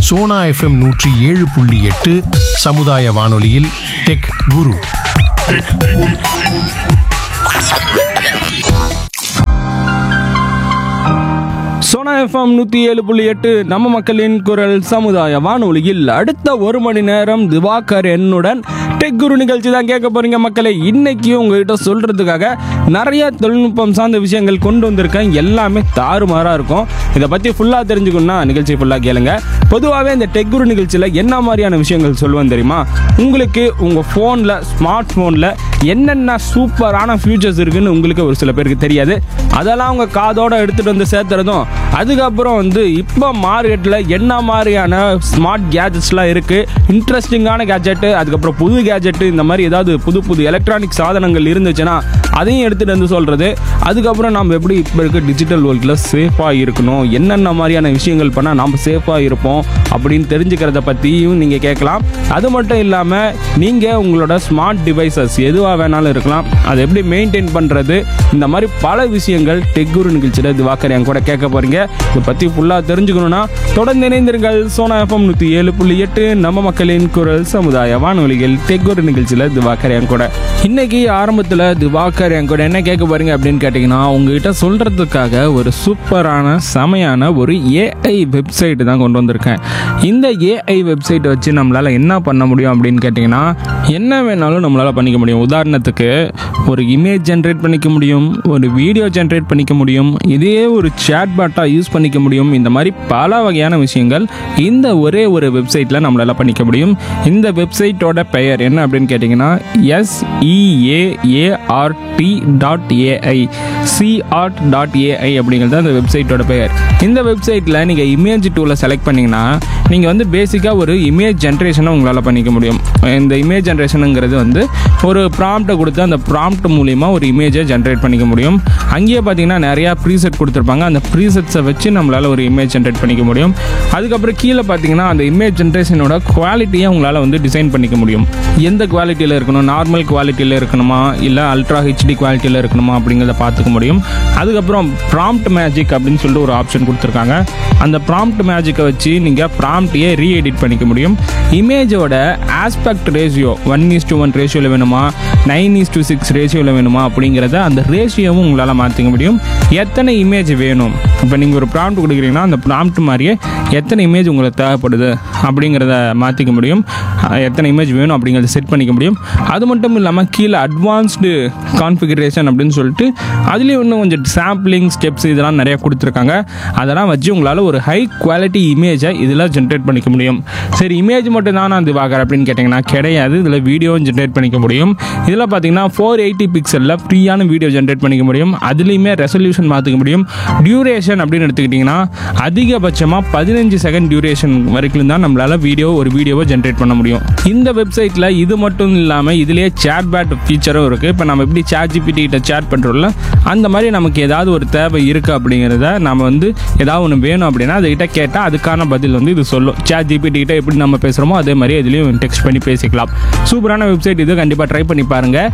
Sona FM நூற்றி ஏழு புள்ளி எட்டு சமுதாய வானொலியில் டெக் குரு சோனா எஃப்எம் நூற்றி ஏழு புள்ளி எட்டு நம்ம மக்களின் குரல் சமுதாய வானொலியில் அடுத்த ஒரு மணி நேரம் திவாகர் என்னுடன் டெக் குரு நிகழ்ச்சி தான் கேட்க போறீங்க மக்களே இன்னைக்கு உங்ககிட்ட சொல்றதுக்காக நிறைய தொழில்நுட்பம் சார்ந்த விஷயங்கள் கொண்டு வந்திருக்கேன் எல்லாமே தாறுமாறா இருக்கும் இதை பத்தி ஃபுல்லா தெரிஞ்சுக்கணும்னா நிகழ்ச்சி ஃபுல்லா கேளுங்க பொதுவாகவே இந்த டெக் குரு நிகழ்ச்சியில் என்ன மாதிரியான விஷயங்கள் சொல்லுவேன் தெரியுமா உங்களுக்கு உங்க ஃபோனில் ஸ்மார்ட் ஃபோனில் என்னென்ன சூப்பரான ஃபியூச்சர்ஸ் இருக்குன்னு உங்களுக்கு ஒரு சில பேருக்கு தெரியாது அதெல்லாம் அவங்க காதோட எடுத்துட்டு வந்து சேர்த்துறதும் அதுக்கப்புறம் வந்து இப்போ மார்க்கெட்டில் என்ன மாதிரியான ஸ்மார்ட் கேஜெட்ஸ்லாம் இருக்குது இன்ட்ரெஸ்டிங்கான கேஜெட்டு அதுக்கப்புறம் புது கேஜெட்டு இந்த மாதிரி ஏதாவது புது புது எலக்ட்ரானிக் சாதனங்கள் இருந்துச்சுன்னா அதையும் எடுத்துகிட்டு வந்து சொல்கிறது அதுக்கப்புறம் நம்ம எப்படி இப்போ இருக்க டிஜிட்டல் வேர்ல்டில் சேஃபாக இருக்கணும் என்னென்ன மாதிரியான விஷயங்கள் பண்ணால் நம்ம சேஃபாக இருப்போம் அப்படின்னு தெரிஞ்சுக்கிறத பற்றியும் நீங்கள் கேட்கலாம் அது மட்டும் இல்லாமல் நீங்கள் உங்களோட ஸ்மார்ட் டிவைசஸ் எதுவாக வேணாலும் இருக்கலாம் அதை எப்படி மெயின்டைன் பண்ணுறது இந்த மாதிரி பல விஷயங்கள் டெக்குரு நிகழ்ச்சியில் திவாக்கர் என் கூட கேட்க போகிறீங்க இதை பற்றி ஃபுல்லாக தெரிஞ்சுக்கணும்னா தொடர்ந்து இணைந்திருங்கள் சோனா எஃப்எம் நூற்றி ஏழு புள்ளி எட்டு நம்ம மக்களின் குரல் சமுதாய வானொலிகள் டெக்குரு நிகழ்ச்சியில் திவாக்கர் என் கூட இன்னைக்கு ஆரம்பத்தில் திவாகர் என் கூட என்ன கேட்க போறீங்க அப்படின்னு கேட்டிங்கன்னா உங்ககிட்ட சொல்கிறதுக்காக ஒரு சூப்பரான செமையான ஒரு ஏஐ வெப்சைட் தான் கொண்டு வந்திருக்கேன் இந்த ஏஐ வெப்சைட்டை வச்சு நம்மளால் என்ன பண்ண முடியும் அப்படின்னு கேட்டிங்கன்னா என்ன வேணாலும் நம்மளால் பண்ணிக்க முடியும் உதாரணத்துக்கு ஒரு இமேஜ் ஜென்ரேட் பண்ணிக்க முடியும் ஒரு வீடியோ ஜென்ரேட் பண்ணிக்க முடியும் இதே ஒரு சேட் பாட்டாக யூஸ் பண்ணிக்க முடியும் இந்த மாதிரி பல வகையான விஷயங்கள் இந்த ஒரே ஒரு வெப்சைட்டில் நம்மளால் பண்ணிக்க முடியும் இந்த வெப்சைட்டோட பெயர் என்ன அப்படின்னு கேட்டிங்கன்னா S E A A R T dot AI SeaArt dot AI அப்படிங்கிறது அந்த வெப்சைட்டோட பெயர் இந்த வெப்சைட்டில் நீங்கள் இமேஜ் டூலை செலக்ட் பண்ணிங்கன்னா நீங்கள் வந்து பேசிக்காக ஒரு இமேஜ் ஜென்ரேஷனை உங்களால் பண்ணிக்க முடியும் இந்த இமேஜ் ஜென்ரேஷனுங்கிறது வந்து ஒரு ப்ராம்ப்டை கொடுத்து அந்த ப்ராம்ப்ட் மூலிமா ஒரு இமேஜை ஜென்ரேட் பண்ணிக்க முடியும் அங்கேயே பார்த்தீங்கன்னா நிறையா ப்ரீசெட் கொடுத்துருப்பாங்க அந்த ப்ரீசெட்ஸை வச்சு நம்மளால் ஒரு இமேஜ் ஜென்ரேட் பண்ணிக்க முடியும் அதுக்கப்புறம் கீழே பார்த்தீங்கன்னா அந்த இமேஜ் ஜென்ரேஷனோட குவாலிட்டியை உங்களால் வந்து டிசைன் பண்ணிக்க முடியும் எந்த குவாலிட்டியில் இருக்கணும் நார்மல் குவாலிட்டியில் இருக்கணுமா இல்லை அல்ட்ரா ஹெச்டி குவாலிட்டியில் இருக்கணுமா அப்படிங்கிறத பார்த்துக்க முடியும் அதுக்கப்புறம் ப்ராம்ப்ட் மேஜிக் அப்படின்னு சொல்லிட்டு ஒரு ஆப்ஷன் கொடுத்துருக்காங்க அந்த ப்ராம்ப்ட் மேஜிக்கை வச்சு நீங்கள் ப்ராம்ப்டையே ரீஎடிட் பண்ணிக்க முடியும் இமேஜோட aspect ratio one is to one ரேஷியோவில் வேணுமா நைன் இஸ் டு சிக்ஸ் ரேஷியோவில் வேணுமா அப்படிங்கிறத அந்த ரேஷியோவும் உங்களால் மாற்றிக்க முடியும் எத்தனை இமேஜ் வேணும் இப்போ நீங்கள் ஒரு ப்ராம்ப்ட் கொடுக்குறீங்கன்னா அந்த ப்ராம்ப்ட் மாதிரியே எத்தனை இமேஜ் உங்களுக்கு தேவைப்படுது அப்படிங்கிறத மாற்றிக்க முடியும் அஹ் எத்தனை இமேஜ் வேணும் அப்படிங்கிறத செட் பண்ணிக்க முடியும் அது மட்டும் இல்லாமல் கீழே அட்வான்ஸ்டு கான்ஃபிகரேஷன் அப்படின்னு சொல்லிட்டு அதுலேயும் இன்னும் கொஞ்சம் சாம்பிளிங் ஸ்டெப்ஸ் இதெல்லாம் நிறைய கொடுத்துருக்காங்க அதெல்லாம் வச்சு உங்களால் ஒரு ஹை குவாலிட்டி இமேஜை இதில் ஜென்ரேட் பண்ணிக்க முடியும் சரி இமேஜ் மட்டும் தான் நான் திவாகர் அப்படின்னு கேட்டிங்கன்னா கிடையாது இதில் வீடியோவும் ஜென்ரேட் பண்ணிக்க முடியும் இதில் பார்த்தீங்கன்னா ஃபோர் எயிட்டி பிக்சலில் ஃப்ரீயான வீடியோ ஜென்ரேட் பண்ணிக்க முடியும் அதுலேயுமே ரெசல்யூஷன் மாற்றிக்க முடியும் டியூரேஷன் அப்படின்னு எடுத்துக்கிட்டிங்கன்னா அதிகபட்சமாக பதினஞ்சு செகண்ட் டியூரேஷன் வரைக்கும் தான் நம்மளால் வீடியோ ஒரு வீடியோவை ஜென்ரேட் பண்ண முடியும் இந்த வெப்சைட்டில் இது மட்டும் இல்லாமல் இதுலேயே சேட் பேட் ஃபீச்சரும் இருக்குது இப்போ நம்ம எப்படி சேட் ஜிபிடி கிட்ட சேட் பண்ணுறோம்ல அந்த மாதிரி நமக்கு ஏதாவது ஒரு தேவை இருக்குது அப்படிங்கிறத நம்ம வந்து ஏதாவது ஒன்று வேணும் அப்படின்னா அதுகிட்ட கேட்டால் அதுக்கான பதில் வந்து இது சொல்லும் சேட் ஜிபிடி கிட்ட எப்படி நம்ம பேசுகிறோமோ அதே மாதிரி இதுலேயும் டெக்ஸ்ட் பண்ணி பேசிக்கலாம் சூப்பரான வெப்சைட் இது கண்டிப்பாக ட்ரை பண்ணி பாருங்கள்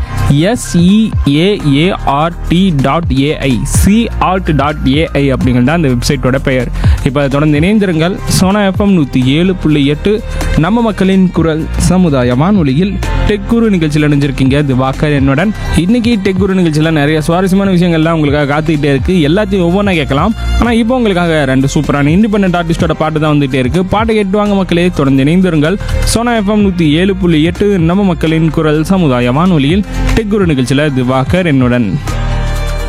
S E A A R T dot AI SeaArt dot AI அப்படிங்கிறது தான் அந்த வெப்சைட்டோட பெயர் இப்போ தொடர்ந்து இணைந்திருங்கள் சோனா எஃப்எம் நூற்றி ஏழு புள்ளி எட்டு நம்ம மக்களின் குரல் சமுதாய வானொலியில் டெக் குரு நிகழ்ச்சியில் இணைஞ்சிருக்கீங்க திவாகர் என்னுடன் இன்னைக்கு டெக் குரு நிகழ்ச்சியில் நிறைய சுவாரஸ்யமான விஷயங்கள்லாம் உங்களுக்காக காத்துக்கிட்டே இருக்கு எல்லாத்தையும் ஒவ்வொன்றா கேட்கலாம் ஆனால் இப்போ உங்களுக்காக ரெண்டு சூப்பரான இண்டிபெண்டன்ட் ஆர்டிஸ்டோட பாட்டு தான் வந்துட்டே இருக்கு பாட்டை கேட்டு வாங்க மக்களே தொடர்ந்து இணைந்திருங்கள் சோனா எஃப்எம் நூற்றி ஏழு புள்ளி எட்டு நம்ம மக்களின் குரல் சமுதாய வானொலியில் டெக் குரு நிகழ்ச்சியில் திவாகர் என்னுடன்